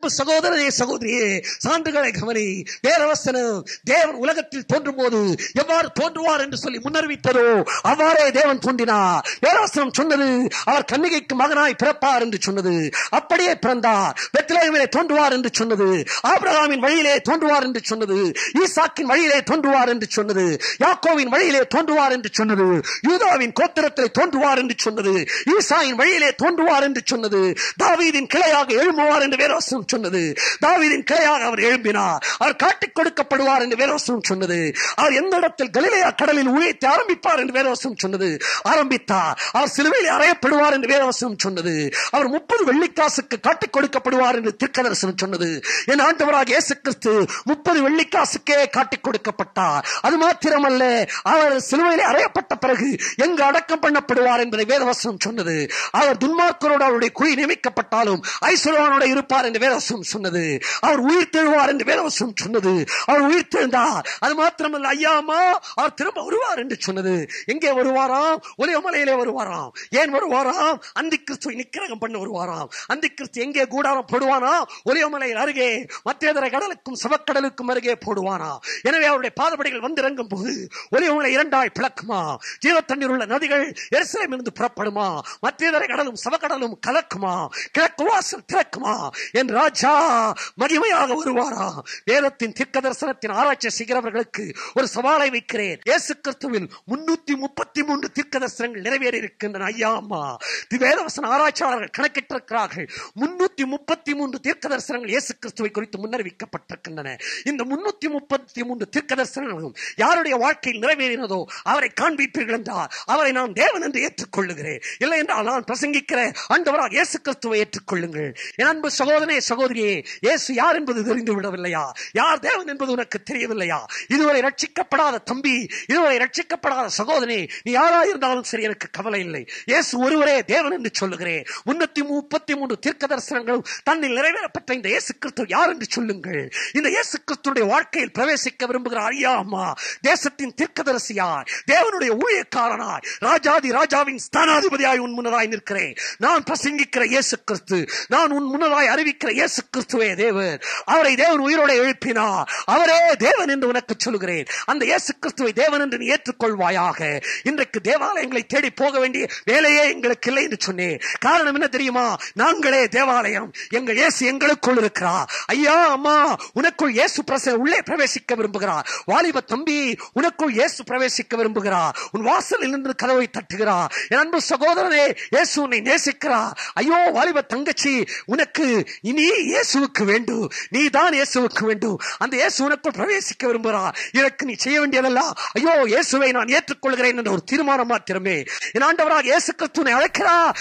சகோதரனே சகோதரியே சான்றுகளை கவனி வேறவசனம் தேவன் உலகத்தில் தோன்றும் போது எவ்வாறு தோன்றுவார் என்று சொல்லி முன்னறிவித்ததோ அவ்வாறே தேவன் தோன்றினார் வேறவசனம் சொன்னது அவர் கன்னிகைக்கு மகனாய் பிறப்பார் என்று சொன்னது அப்படியே பிறந்தார் பெத்லேகமிலே தோன்றுவார் என்று சொன்னது ஆபிரகாமின் வழியிலே தோன்றுவார் என்று சொன்னது ஈசாக்கின் வழியிலே தோன்றுவார் என்று சொன்னது யாக்கோவின் வழியிலே தோன்றுவார் என்று சொன்னது யூதாவின் கோத்திரத்திலே தோன்றுவார் என்று சொன்னது ஈசாயின் வழியிலே தோன்றுவார் என்று சொன்னது தாவீதின் கிளையாக எழும்புவார் என்று வேரோசனம் சொன்னது தாவீதின் கிளையாக அவர் எழும்பினார் அவர் காட்டிக் கொடுக்கப்படுவார் என்று வேரோசனம் சொன்னது அவர் எந்த இடத்தில் கலிலேயா கடலில் உழைத்து ஆரம்பிப்பார் என்று வேரோசனம் சொன்னது ஆரம்பித்தார் அவர் சிலுவையில் அறையப்படுவார் என்று வேரோசனம் சொன்னது அவர் முப்பது வெள்ளிக்காசுக்கு காட்டிக் கொடுக்கப்படுவார் என்று திருக்கதர்சனம் சொன்னது என் ஆண்டவராக இயேசு கிறிஸ்து முப்பது வெள்ளிக்காசுக்கே காட்டிக் கொடுக்கப்பட்டார் அது மாத்திரமல்ல அவர் சிலுவையில் அறையப்பட்ட பிறகு எங்கு அடக்கம் பண்ணப்படுவார் என்பதை வேதவசனம் சொன்னது அவர் துன்மார்க்கரோடு அவருடைய குழி நியமிக்கப்பட்டாலும் ஐஸ்வர்யவானோட இருப்பார் என்று வேதவசனம் சொன்னது அவர் உயிர் தெழுவார் என்று வேதவசனம் சொன்னது அவர் உயிர் தெழுந்தார் அது மாத்திரமல்ல ஐயாமா அவர் திரும்ப வருவார் என்று சொன்னது எங்கே வருவாராம் ஒலியமலையிலே வருவாராம் ஏன் வருவாராம் அந்தி கிறிஸ்துவை நிக்கிரகம் பண்ண வருவாராம் அந்தி கிறிஸ்து எங்கே கூடாரம் போடுவானா ஒலியமலையில் அருகே மத்தியதர கடலுக்கும் சவக்கடலுக்கும் அருகே போடுவானா எனவே அவருடைய பாதபடிகள் வந்து இறங்கும் போது ஒலியமலை இரண்டாய் பிளக்குமா ஜீவ தண்ணீர் உள்ள நதிகள் எருசலேம் இருந்து புறப்படுமா மத்தியதர கடலும் சவக்கடலும் கலக்குமா கிழக்கு வாசல் திறக்குமா என் ராஜா மகிமையாக வருவாரா வேதத்தின் தீர்க்க தரிசனத்தின் ஆராய்ச்சி செய்கிறவர்களுக்கு ஒரு சவாலை வைக்கிறேன் இயேசு கிறிஸ்துவில் முன்னூத்தி முப்பத்தி மூன்று தீர்க்க தரிசனங்கள் நிறைவேறி இருக்கின்றன ஐயா அம்மா தி வேதவசன ஆராய்ச்சியாளர்கள் கணக்கிட்டிருக்கிறார்கள் முன்னூத்தி முப்பத்தி மூன்று தீர்க்க தரிசனங்கள் இயேசு கிறிஸ்துவை குறித்து முன்னறிவிக்கப்பட்டிருக்கின்றன இந்த முன்னூத்தி முப்பத்தி மூன்று தீர்க்க தரிசனங்களும் யாருடைய வாழ்க்கையில் நிறைவேறினதோ அவரை காண்பிப்பீர்கள் என்றால் அவரை நான் தேவன் என்று ஏற்றுக்கொள்ளுகிறேன் இல்லை என்றால் நான் பிரசங்கிக்கிற ஆண்டவராக இயேசு கிறிஸ்துவை ஏற்றுக்கொள்ளுங்கள் என் அன்பு சகோதரனே சகோதரியே இயேசு யார் என்பது தெரிந்து விடவில்லையா யார் தேவன் என்பது உனக்கு தெரியவில்லையா இதுவரை ரட்சிக்கப்படாத தம்பி இதுவரை ரட்சிக்கப்படாத சகோதரனே நீ யாரா இருந்தாலும் சரி எனக்கு கவலை இல்லை இயேசு ஒருவரே தேவன் என்று சொல்லுகிறேன் முன்னூத்தி முப்பத்தி மூன்று தீர்க்க தரிசனங்களும் தன்னில் நிறைவேறப்பட்ட இந்த இயேசு கிறிஸ்து யார் என்று சொல்லுங்கள் இந்த இயேசு கிறிஸ்துடைய வாழ்க்கையில் பிரவேசிக்க விரும்புகிற ஐயா அம்மா தேசத்தின் தீர்க்கதரிசியாய் தேவனுடைய ஊழியக்காரனாய் ராஜாதி ராஜாவின் ஸ்தானாதிபதியாய் உன் முன்னதாய் நிற்கிறேன் நான் பிரசங்கிக்கிற இயேசு கிறிஸ்து நான் உன் முன்னதாய் அறிவிக்கிற இயேசு கிறிஸ்துவே தேவன் அவரை தேவன் உயிரோட எழுப்பினார் அவரே தேவன் என்று உனக்கு சொல்கிறேன் அந்த இயேசு கிறிஸ்துவை தேவன் என்று நீ ஏற்றுக்கொள்வாயாக இன்றைக்கு தேவாலயங்களை தேடி போக வேண்டிய வேலையே எங்களுக்கு இல்லை என்று சொன்னேன் காரணம் என்ன தெரியுமா நாங்களே தேவாலயம் எங்கள் இயேசு எங்களுக்குள் இருக்கிறார் ஐயா அம்மா உனக்குள் இயேசு பிரச உள்ளே பிரவேசிக்க விரும்புகிறார் வாலிப தம்பி உனக்குள் இயேசு பிரவேசிக்க விரும்புகிறார் உன் வாசலில் நின்று கதவை தட்டுகிறார் என் அன்பு சகோதரனே இயேசு உன்னை நேசிக்கிறார் ஐயோ வாலிப தங்கச்சி உனக்கு இனி இயேசுவுக்கு வேண்டும் நீ தான் இயேசுவுக்கு வேண்டும் அந்த இயேசு உனக்குள் பிரவேசிக்க விரும்புகிறார் இதற்கு நீ செய்ய வேண்டியதெல்லாம் ஐயோ இயேசுவை நான் ஏற்றுக்கொள்கிறேன் என்ற ஒரு தீர்மானம் மாத்திரமே என் ஆண்டவராக இயேசு கிறிஸ்துவை அழைக்கிறார்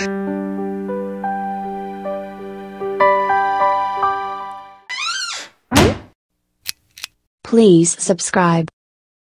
Please subscribe.